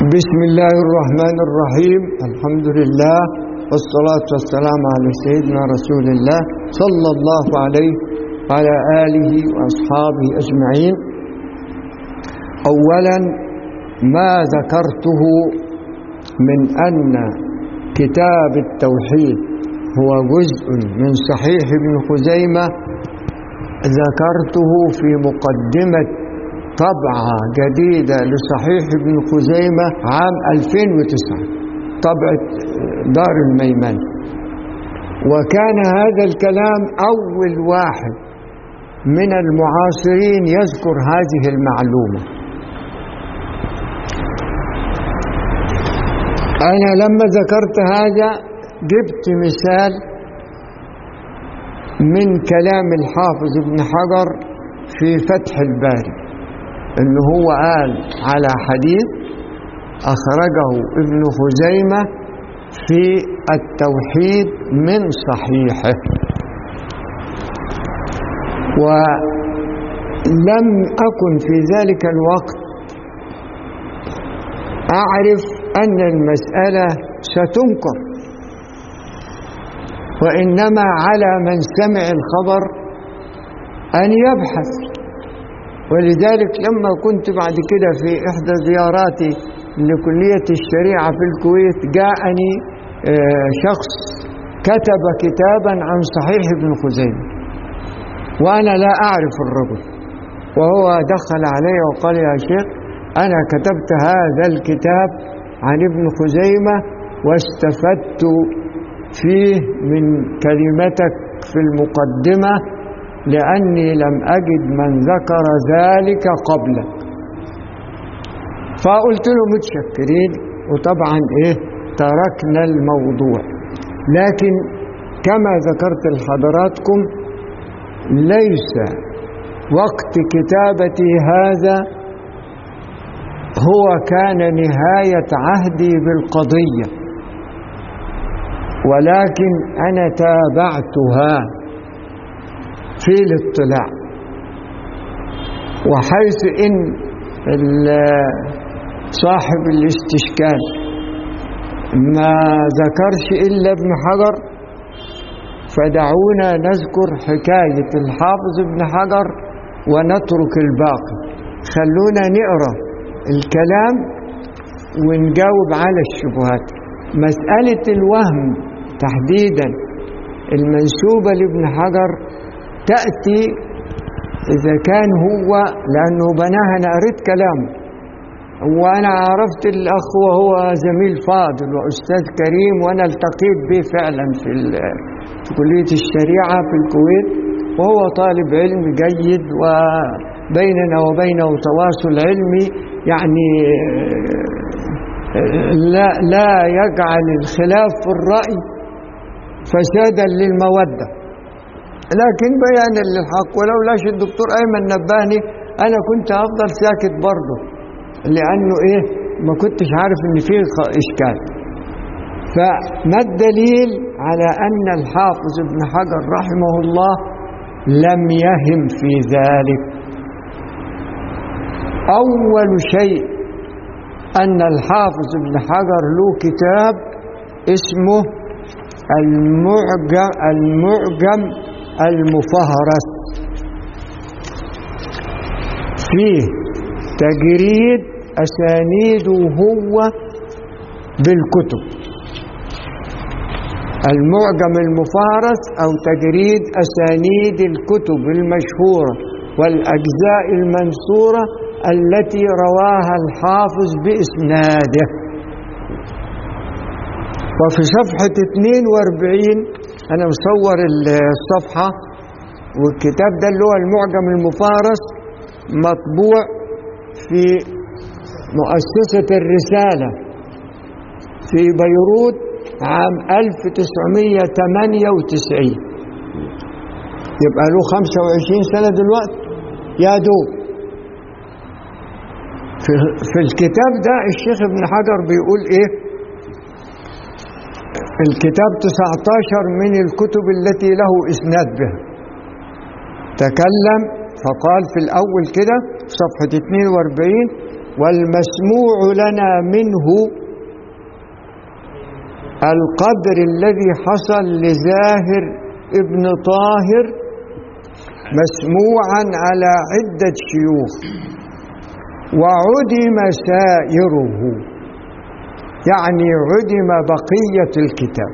بسم الله الرحمن الرحيم الحمد لله والصلاة والسلام على سيدنا رسول الله صلى الله عليه وعلى آله وأصحابه أجمعين أولا ما ذكرته من أن كتاب التوحيد هو جزء من صحيح ابن خزيمة ذكرته في مقدمة طبعة جديدة لصحيح ابن خزيمة عام 2009 طبعة دار الميمن وكان هذا الكلام أول واحد من المعاصرين يذكر هذه المعلومة أنا لما ذكرت هذا جبت مثال من كلام الحافظ ابن حجر في فتح الباري ان هو قال على حديث اخرجه ابن خزيمة في التوحيد من صحيحه ولم أكن في ذلك الوقت أعرف أن المسألة ستنكر وإنما على من سمع الخبر أن يبحث ولذلك لما كنت بعد كده في إحدى زياراتي لكلية الشريعة في الكويت جاءني شخص كتب كتابا عن صحيح ابن خزيمة وأنا لا أعرف الرجل وهو دخل علي وقال يا شيخ أنا كتبت هذا الكتاب عن ابن خزيمة واستفدت فيه من كلمتك في المقدمة لأني لم أجد من ذكر ذلك قبلك فقلت له متشكرين وطبعا إيه تركنا الموضوع لكن كما ذكرت لحضراتكم ليس وقت كتابتي هذا هو كان نهاية عهدي بالقضية ولكن أنا تابعتها في الاطلاع وحيث إن صاحب الاستشكال ما ذكرش إلا ابن حجر فدعونا نذكر حكاية الحافظ ابن حجر ونترك الباقي خلونا نقرأ الكلام ونجاوب على الشبهات مسألة الوهم تحديدا المنسوبة لابن حجر تأتي إذا كان هو لأنه بناها أنا قريت كلامه وأنا عرفت الأخ وهو زميل فاضل وأستاذ كريم وأنا التقيت به فعلا في, في كلية الشريعة في الكويت وهو طالب علم جيد وبيننا وبينه تواصل علمي يعني لا, لا يجعل الخلاف في الرأي فسادا للموده لكن بيانا للحق ولولاش الدكتور ايمن نبهني انا كنت افضل ساكت برضه لانه ايه ما كنتش عارف ان فيه اشكال فما الدليل على ان الحافظ ابن حجر رحمه الله لم يهم في ذلك اول شيء ان الحافظ ابن حجر له كتاب اسمه المعجم المعجم المفهرس فيه تجريد أسانيده هو بالكتب المعجم المفهرس أو تجريد أسانيد الكتب المشهورة والأجزاء المنصورة التي رواها الحافظ بإسناده وفي صفحة 42 أنا مصور الصفحة والكتاب ده اللي هو المعجم المفارس مطبوع في مؤسسة الرسالة في بيروت عام 1998 يبقى له 25 سنة دلوقتي يا دوب في, في الكتاب ده الشيخ ابن حجر بيقول ايه الكتاب 19 من الكتب التي له إسناد بها تكلم فقال في الأول كده صفحة 42 والمسموع لنا منه القدر الذي حصل لزاهر ابن طاهر مسموعا على عدة شيوخ وعدم سائره يعني عدم بقية الكتاب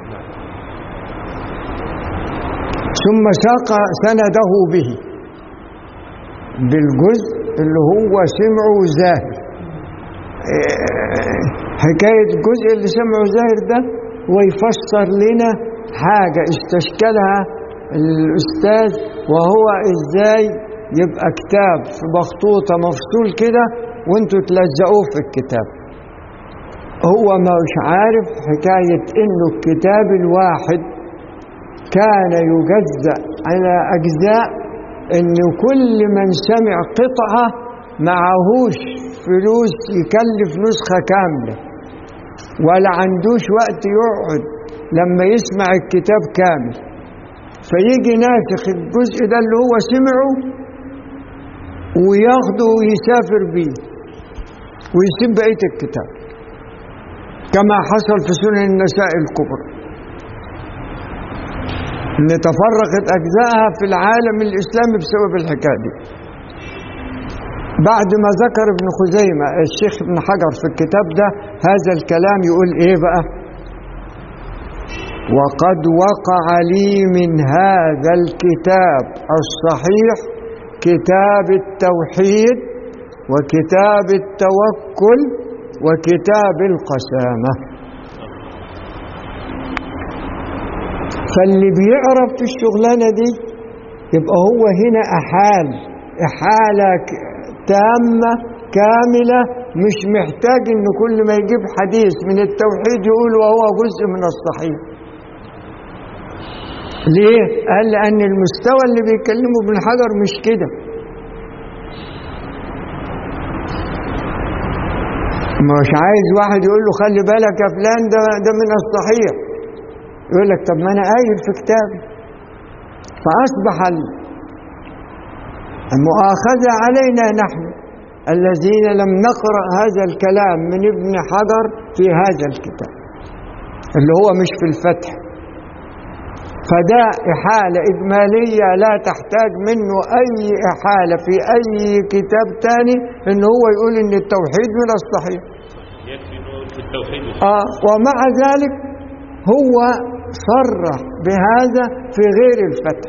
ثم ساق سنده به بالجزء اللي هو سمعه زاهر إيه، حكاية الجزء اللي سمعه زاهر ده ويفسر لنا حاجة استشكلها الأستاذ وهو إزاي يبقى كتاب في مخطوطة مفصول كده وانتوا تلزقوه في الكتاب هو مش عارف حكاية انه الكتاب الواحد كان يجزأ على أجزاء ان كل من سمع قطعة معهوش فلوس يكلف نسخة كاملة ولا عندوش وقت يقعد لما يسمع الكتاب كامل فيجي ناسخ الجزء ده اللي هو سمعه وياخده ويسافر بيه ويسيب بقية الكتاب كما حصل في سنن النساء الكبرى ان تفرقت اجزائها في العالم الاسلامي بسبب الحكايه دي بعد ما ذكر ابن خزيمه الشيخ ابن حجر في الكتاب ده هذا الكلام يقول ايه بقى وقد وقع لي من هذا الكتاب الصحيح كتاب التوحيد وكتاب التوكل وكتاب القسامة فاللي بيعرف في الشغلانة دي يبقى هو هنا أحال إحالة تامة كاملة مش محتاج إن كل ما يجيب حديث من التوحيد يقول وهو جزء من الصحيح ليه؟ قال لأن المستوى اللي بيتكلمه ابن حجر مش كده مش عايز واحد يقول له خلي بالك يا فلان ده ده من الصحيح يقول لك طب ما انا قايل في كتابي فاصبح المؤاخذه علينا نحن الذين لم نقرا هذا الكلام من ابن حجر في هذا الكتاب اللي هو مش في الفتح فده إحالة إجمالية لا تحتاج منه أي إحالة في أي كتاب تاني إن هو يقول إن التوحيد من الصحيح يكفي انه في التوحيد آه ومع ذلك هو صرح بهذا في غير الفتح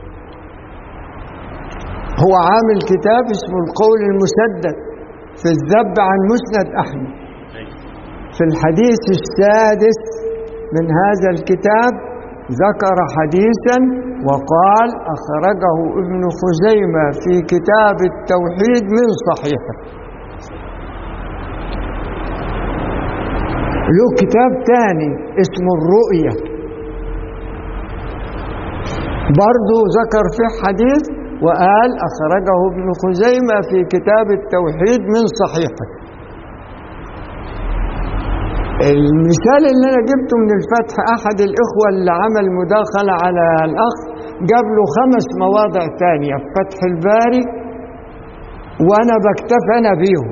هو عامل كتاب اسمه القول المسدد في الذب عن مسند أحمد في الحديث السادس من هذا الكتاب ذكر حديثا وقال أخرجه ابن خزيمة في كتاب التوحيد من صحيحه له كتاب تاني اسمه الرؤية برضو ذكر فيه حديث وقال أخرجه ابن خزيمة في كتاب التوحيد من صحيحه المثال اللي انا جبته من الفتح احد الاخوه اللي عمل مداخله على الاخ جاب له خمس مواضع تانية في فتح الباري وانا بكتفي انا بيهم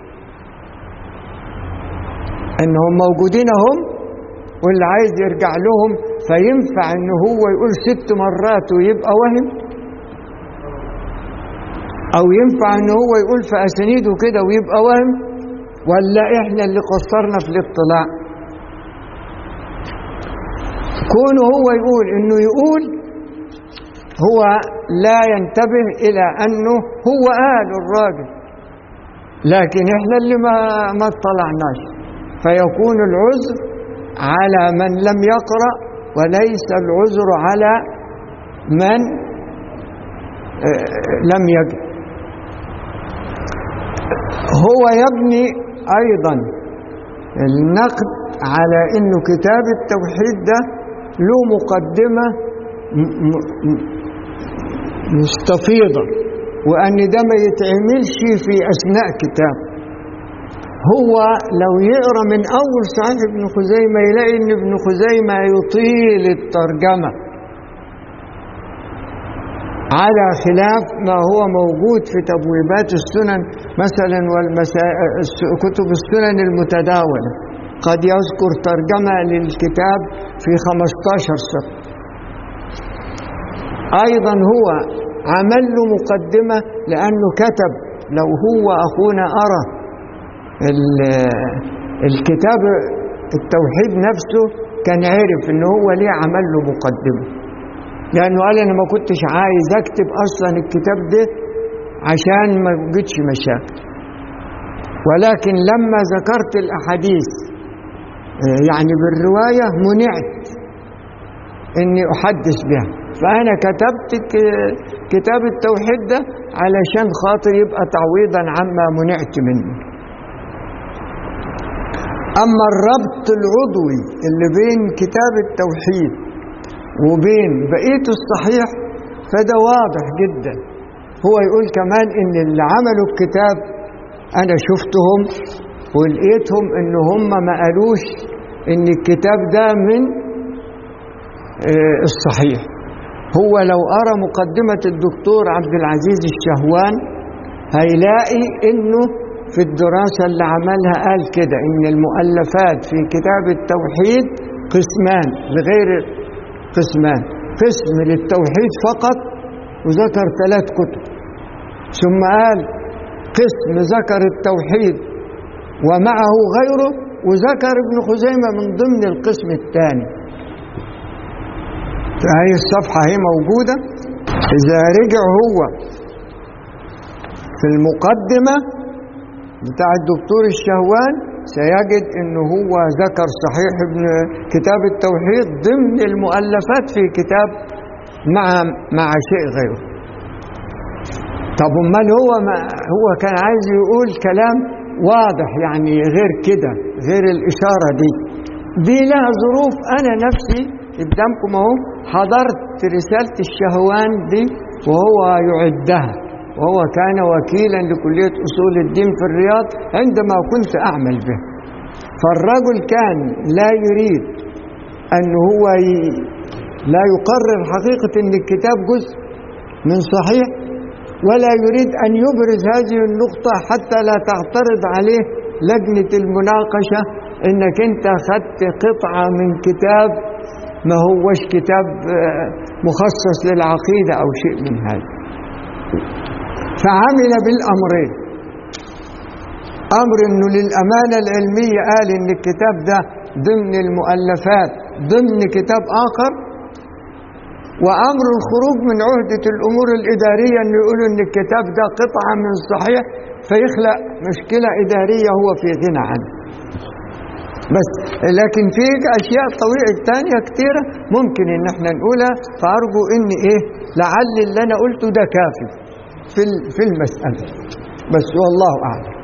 انهم موجودين اهم واللي عايز يرجع لهم فينفع ان هو يقول ست مرات ويبقى وهم او ينفع ان هو يقول في اسانيده كده ويبقى وهم ولا احنا اللي قصرنا في الاطلاع كونه هو يقول انه يقول هو لا ينتبه الى انه هو قال الراجل لكن احنا اللي ما ما اطلعناش فيكون العذر على من لم يقرأ وليس العذر على من لم يقرأ هو يبني أيضا النقد على أنه كتاب التوحيد ده له مقدمة مستفيضة وأن ده ما يتعملش في أثناء كتاب هو لو يقرأ من أول صحيح ابن خزيمة يلاقي أن ابن خزيمة يطيل الترجمة على خلاف ما هو موجود في تبويبات السنن مثلا والمسا... الس- كتب السنن المتداولة قد يذكر ترجمة للكتاب في 15 سطر أيضا هو عمل له مقدمة لأنه كتب لو هو أخونا أرى ال- الكتاب التوحيد نفسه كان عرف ان هو ليه عمل له مقدمه لانه قال انا ما كنتش عايز اكتب اصلا الكتاب ده عشان ما جتش مشاكل ولكن لما ذكرت الاحاديث آه، يعني بالروايه منعت اني احدث بها فانا كتبت ك- كتاب التوحيد ده علشان خاطر يبقى تعويضا عما منعت منه أما الربط العضوي اللي بين كتاب التوحيد وبين بقية الصحيح فده واضح جدا هو يقول كمان إن اللي عملوا الكتاب أنا شفتهم ولقيتهم إن هم ما قالوش إن الكتاب ده من آه، الصحيح هو لو قرأ مقدمة الدكتور عبد العزيز الشهوان هيلاقي إنه في الدراسة اللي عملها قال كده إن المؤلفات في كتاب التوحيد قسمان لغير قسمان قسم للتوحيد فقط وذكر ثلاث كتب ثم قال قسم ذكر التوحيد ومعه غيره وذكر ابن خزيمة من ضمن القسم الثاني فهي الصفحة هي موجودة إذا رجع هو في المقدمة بتاع الدكتور الشهوان سيجد انه هو ذكر صحيح ابن كتاب التوحيد ضمن المؤلفات في كتاب مع مع شيء غيره طب امال هو ما هو كان عايز يقول كلام واضح يعني غير كده غير الاشاره دي دي لها ظروف انا نفسي قدامكم اهو حضرت رساله الشهوان دي وهو يعدها وهو كان وكيلا لكلية أصول الدين في الرياض عندما كنت أعمل به فالرجل كان لا يريد أن هو ي... لا يقرر حقيقة أن الكتاب جزء من صحيح ولا يريد أن يبرز هذه النقطة حتى لا تعترض عليه لجنة المناقشة أنك أنت أخذت قطعة من كتاب ما هوش كتاب آه، مخصص للعقيدة أو شيء من هذا فعمل بالأمرين أمر أنه للأمانة العلمية قال أن الكتاب ده ضمن المؤلفات ضمن كتاب آخر وأمر الخروج من عهدة الأمور الإدارية أنه يقولوا أن الكتاب ده قطعة من الصحيح فيخلق مشكلة إدارية هو في غنى عنها بس لكن في أشياء طويلة تانية كتيرة ممكن إن احنا نقولها فأرجو إن إيه لعل اللي أنا قلته ده كافي في ال- في المسألة بس والله أعلم